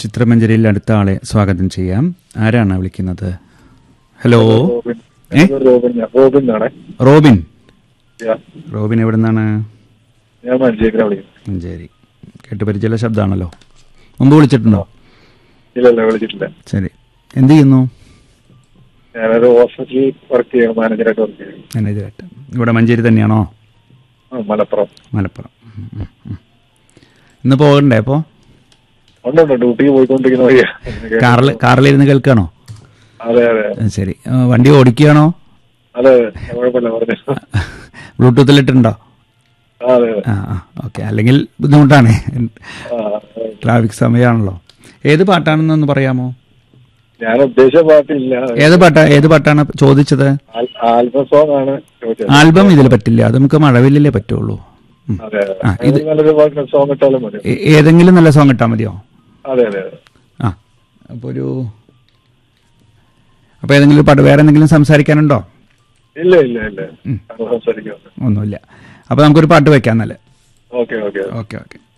ചിത്രമഞ്ജരിയിൽ അടുത്ത ആളെ സ്വാഗതം ചെയ്യാം ആരാണ് വിളിക്കുന്നത് ഹലോ റോബിൻ ഏ? ഞാൻ റോബിൻ ഞാൻ റോബിൻ ആണേ റോബിൻ യാ. റോബിൻ എവിടെ നിന്നാണ് ഞാൻ മഞ്ചേരിനെ വിളിക്കുന്നു മഞ്ചേരി കേട്ട് പരിചയമുള്ള ശബ്ദമാണല്ലോ മുമ്പ് വിളിച്ചിട്ടുണ്ടോ ഇല്ല ഇല്ല വിളിച്ചിട്ടില്ല ശരി എന്ത് ചെയ്യുന്നു ഞാനൊരു ഹോസ്പിറ്റലിൽ വർക്ക് ചെയ്യണം മാനേജറായിട്ട് വർക്ക് ചെയ്യണം മാനേജറായിട്ട് ഇവിടെ മഞ്ചേരി തന്നെയാണോ ആ മലപ്പുറം മലപ്പുറം ഉം, ഉം, ഉം. ഇന്ന് പോകണ്ടേ അപ്പോൾ ഉണ്ട് ഉണ്ട് ഡ്യൂട്ടിക്ക് പോയിക്കൊണ്ടിരിക്കുന്ന വഴിയാ കാറിൽ കാറിലിരുന്ന് കേൾക്കുകയാണോ അതെ അതെ ഉം, ശരി ആ, വണ്ടി ഓടിക്കുകയാണോ അതെ കുഴപ്പമില്ല പറഞ്ഞു ബ്ലൂടൂത്തിലിട്ടുണ്ടോ ആ, അതെ അതെ ആ ആ ഓക്കെ അല്ലെങ്കിൽ ബുദ്ധിമുട്ടാണ് ആ, ട്രാഫിക് സമയമാണല്ലോ ഏത് പാട്ടാണെന്നൊന്ന് പറയാമോ ഞാൻ ഉദ്ദേശിച്ച പാട്ടില്ല ഏത് പാട്ടാ ഏത് പാട്ടാണ് ചോദിച്ചത് ആൽ- ആൽബം സോങ് ആണ് ചോദിച്ചത് ആൽബം ഇതിൽ പറ്റില്ല അത് നമുക്ക് മഴവില്ലല്ലേ പറ്റുള്ളൂ ഉം. അതെ അതെ ആ, ഇത് ഏത് നല്ലൊരു പാട്ട് സോങ് ഇട്ടാലും മതി ഏ- ഏതെങ്കിലും നല്ല സോങ് ഇട്ടാൽ മതിയോ അതെ അതെ അതെ ആ അപ്പോൾ ഒരു അപ്പോൾ ഏതെങ്കിലും പാട്ട് വേറെ എന്തെങ്കിലും സംസാരിക്കാനുണ്ടോ ഇല്ല ഇല്ല ഇല്ല അത് സംസാരിക്കാം ഒന്നുമില്ല അപ്പോൾ നമുക്കൊരു പാട്ട് വെക്കാം നല്ല ഓക്കെ ഓക്കെ ഓക്കെ ഓക്കെ